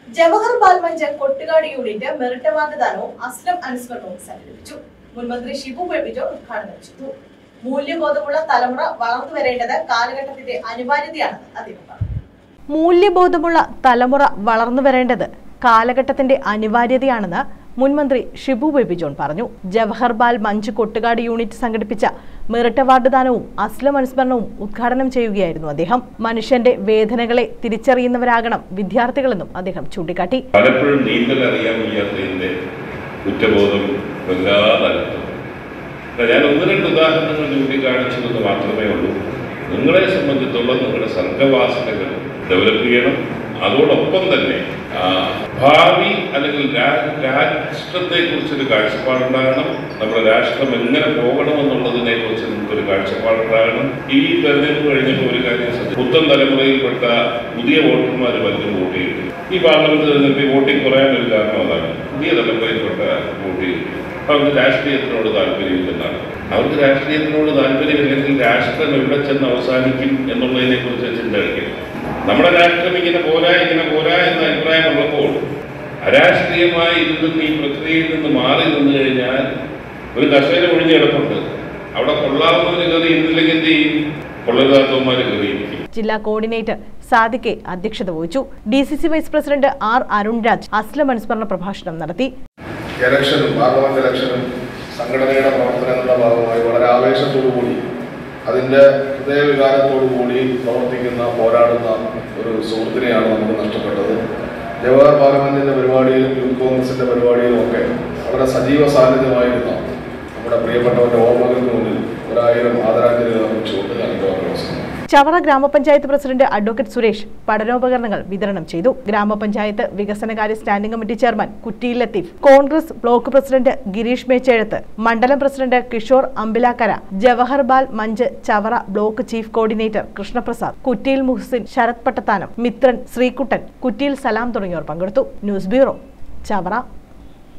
Jawahar Balmanch Kottukad unit merit award ദാനവും അസ്ലം അനുസ്മരണവും സംഘടിപ്പിച്ചു മുൻമന്ത്രി ഷിബു ബേബി ജോൺ ഉദ്ഘാടനം ചെയ്തു മൂല്യബോധമുള്ള തലമുറ വളർന്നു വരേണ്ടത് കാലഘട്ടത്തിന്റെ അനിവാര്യതയാണെന്ന് അദ്ദേഹം പറഞ്ഞു മൂല്യബോധമുള്ള തലമുറ വളർന്നു വരേണ്ടത് കാലഘട്ടത്തിന്റെ അനിവാര്യതയാണെന്ന് മുൻമന്ത്രി ഷിബു ബേബി ജോൺ പറഞ്ഞു ജവഹർബാൽ മഞ്ച് കൊട്ടുകാട് യൂണിറ്റ് സംഘടിപ്പിച്ച മെറിറ്റ് അവാർഡ് ദാനവും അസ്ലം അനുസ്മരണവും ഉദ്ഘാടനം ചെയ്യുകയായിരുന്നു അദ്ദേഹം മനുഷ്യന്റെ വേദനകളെ തിരിച്ചറിയുന്നവരാകണം വിദ്യാർത്ഥികളെന്നും അദ്ദേഹം ചൂണ്ടിക്കാട്ടി പലപ്പോഴും നീന്തൽ അറിയാൻ വയ്യാത്തതിൻ്റെ കുറ്റബോധം എല്ലാ തലത്തും ഞാൻ ഒന്ന് രണ്ട് ഉദാഹരണങ്ങൾ ചൂണ്ടിക്കാണിച്ചതെന്ന് മാത്രമേ ഉള്ളൂ നിങ്ങളെ സംബന്ധിച്ചുള്ള നിങ്ങളുടെ സർഗവാസനകൾ ഡെവലപ്പ് ചെയ്യണം അതോടൊപ്പം തന്നെ ആ, ഭാവി അല്ലെങ്കിൽ രാ- രാഷ്ട്രത്തെക്കുറിച്ചൊരു കാഴ്ചപ്പാടുണ്ടാകണം നമ്മുടെ രാഷ്ട്രം എങ്ങനെ പോകണമെന്നുള്ളതിനെ കുറിച്ച് നിങ്ങൾക്കൊരു കാഴ്ചപ്പാടുണ്ടാകണം ഈ തെരഞ്ഞെടുപ്പ് കഴിഞ്ഞപ്പോൾ ഒരു കാര്യം ശ്രദ്ധിച്ചു. പുത്തൻ തലമുറയിൽപ്പെട്ട പുതിയ വോട്ടർമാർ പലരും വോട്ട് ചെയ്തു ഈ പാർലമെന്റ് തെരഞ്ഞെടുപ്പിൽ വോട്ടിംഗ് കുറയാൻ ഒരു കാരണം അതാണ് പുതിയ തലമുറയിൽപ്പെട്ട വോട്ട് ചെയ്തു അവർക്ക് രാഷ്ട്രീയത്തിനോട് താല്പര്യമില്ലെന്നാണ് അവർക്ക് രാഷ്ട്രീയത്തിനോട് താല്പര്യമില്ലെങ്കിൽ രാഷ്ട്രം എവിടെ ചെന്ന് അവസാനിക്കും എന്നുള്ളതിനെ കുറിച്ച് ചിന്ത കഴിക്കും നമ്മുടെ രാഷ്ട്രം ഇങ്ങനെ പോരാ ഇങ്ങനെ പോരാ എന്ന അഭിപ്രായമുള്ളപ്പോൾ അരാഷ്ട്രീയമായി ഇതിൽ നിന്ന് ഈ പ്രക്രിയയിൽ നിന്ന് മാറി നിന്ന് കഴിഞ്ഞാൽ ഒരു കസേര ഒഴിഞ്ഞ് കിടപ്പുണ്ട് അവിടെ കൊള്ളാവുന്നവർ കയറി ഇരുന്നില്ലെങ്കിൽ എന്ത് ചെയ്യും കൊള്ളരുതാത്തവന്മാർ കയറിയിരിക്കും ജില്ലാ കോർഡിനേറ്റർ സാദിഖെ അധ്യക്ഷത വഹിച്ചു D C C vice president R Arunraj Aslam അനുസ്മരണ പ്രഭാഷണം നടത്തി ഇലക്ഷനും പാർലമെന്റ് ഇലക്ഷനും സംഘടനയുടെ പ്രവർത്തനങ്ങളുടെ ഭാഗമായി വളരെ ആവേശത്തോടു കൂടി അതിൻ്റെ ഹൃദയവികാരത്തോടു കൂടി പ്രവർത്തിക്കുന്ന പോരാടുന്ന ഒരു സുഹൃത്തിനെയാണ് നമുക്ക് നഷ്ടപ്പെട്ടത് ജവഹർ പാർലമെന്റിന്റെ പരിപാടിയിലും യൂത്ത് കോൺഗ്രസിന്റെ പരിപാടിയിലും ഒക്കെ വളരെ സജീവ സാന്നിധ്യമായിരുന്ന നമ്മുടെ പ്രിയപ്പെട്ടവന്റെ ഓർമ്മകൾക്ക് മുന്നിൽ ഒരായിരം ആദരാഞ്ജലികൾ അർപ്പിച്ചുകൊണ്ട് ഞാൻ എൻ്റെ വാക്കുകൾ അവസാനിപ്പിക്കുന്നു. ചവറ ഗ്രാമപഞ്ചായത്ത് പ്രസിഡന്റ് അഡ്വക്കേറ്റ് സുരേഷ് പഠനോപകരണങ്ങൾ വിതരണം ചെയ്തു ഗ്രാമപഞ്ചായത്ത് വികസനകാര്യ standing committee chairman Kuttiyil Latheef Congress block president Gireesh Mechezhath മണ്ഡലം president Kishore Ambilakkara Jawahar Bal Manch Chavara block chief coordinator Krishnaprasad Kuttiyil Muhsin Sarath Pattathanam Mithran Sreekuttan Kuttiyil Salam തുടങ്ങിയവർ പങ്കെടുത്തു ന്യൂസ് ബ്യൂറോ ചവറ